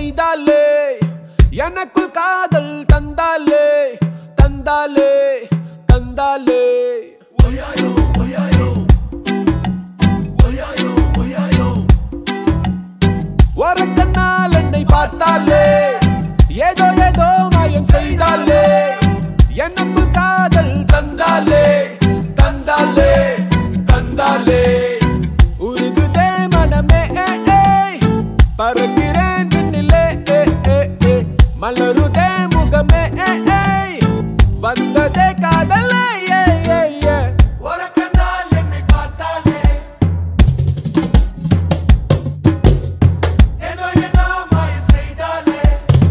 செய்தாலே எனக்குள் காதல் தந்தாலே தந்தாலே தந்தாலே ஒரு கண்ணால் என்னை பார்த்தாலே ஏதோ ஏதோ மாயம் செய்தாலே எனக்குள் காதல் தந்தாலே தந்தாலே தந்தாலே உருகுதே மனமே ஏ, ஏ. பறக்கிறேன் விண்ணிலே ஏ, ஏ, ஏ. மலருதே முகமே ஏ, ஏ. வந்ததே காதலே ஏ, ஏ, ஏ. ஒரு கண்ணால் என்னை பார்த்தாலே ஏதோ ஏதோ மாயம் செய்தாலே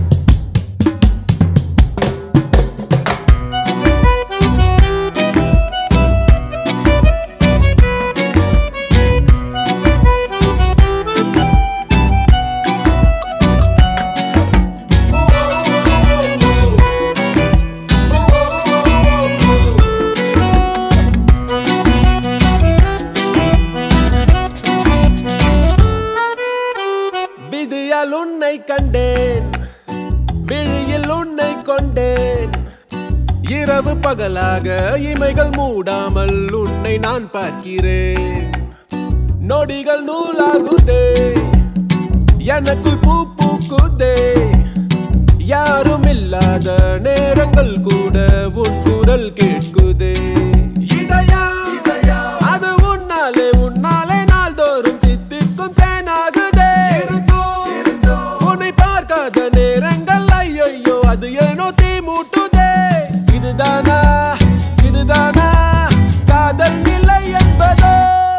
விதியால் உன்னை கண்டேன் விழியில் உன்னை கொண்டேன் இரவு பகலாக இமைகள் மூடாமல் உன்னை நான் பார்க்கிறேன் நொடிகள் நூலாகுதே எனக்குள் பூ பூக்குதே யாரும் இல்லாத நேரங்கள் கூட உன் குரல் கேட்குதே இதயா இதயா அது உன்னாலே உன்னாலே நாள்தோறும் தித்திக்கும் தேனாகுதே இருந்தோ உன்னை பார்க்காத நேரங்கள் ஐயோ அது ஏனோ தீ மூட்டுதே இதுதானா இதுதானா காதல் நிலை என்பதோ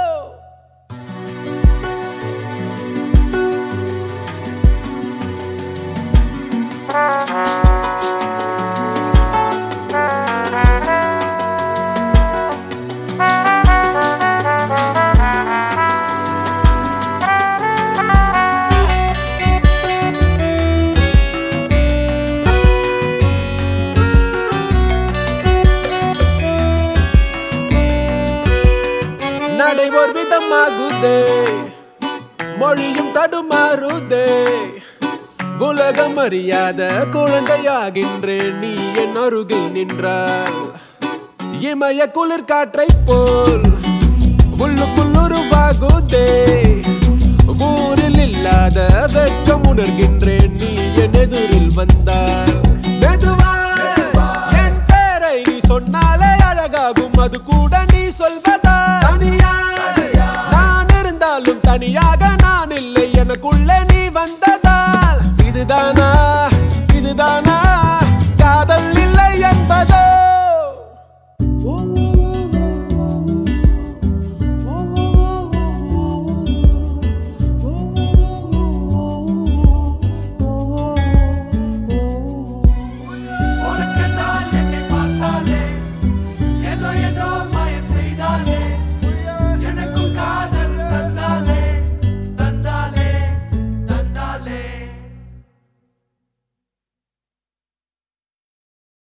நடை ஒரு விதமாகுதே மொழியும் தடுமாறுதே உலகம் அறியாத குழந்தையாகின்றேன் நீ என் அருகில் நின்றால் இமய குளிர் காற்றை போல் உள்ளுக்குள் உருவாகுதே ஊரில் இல்லாத வெட்கம் உணர்கின்றேன் நீ என் எதிரில் வந்தால் மெதுவாய் என் பேரை நீ சொன்னாலே அழகாகும் அது கூட நீ சொல்வதா தனியா நான் இருந்தாலும் தனியாக நான் இல்லை எனக்குள்ளே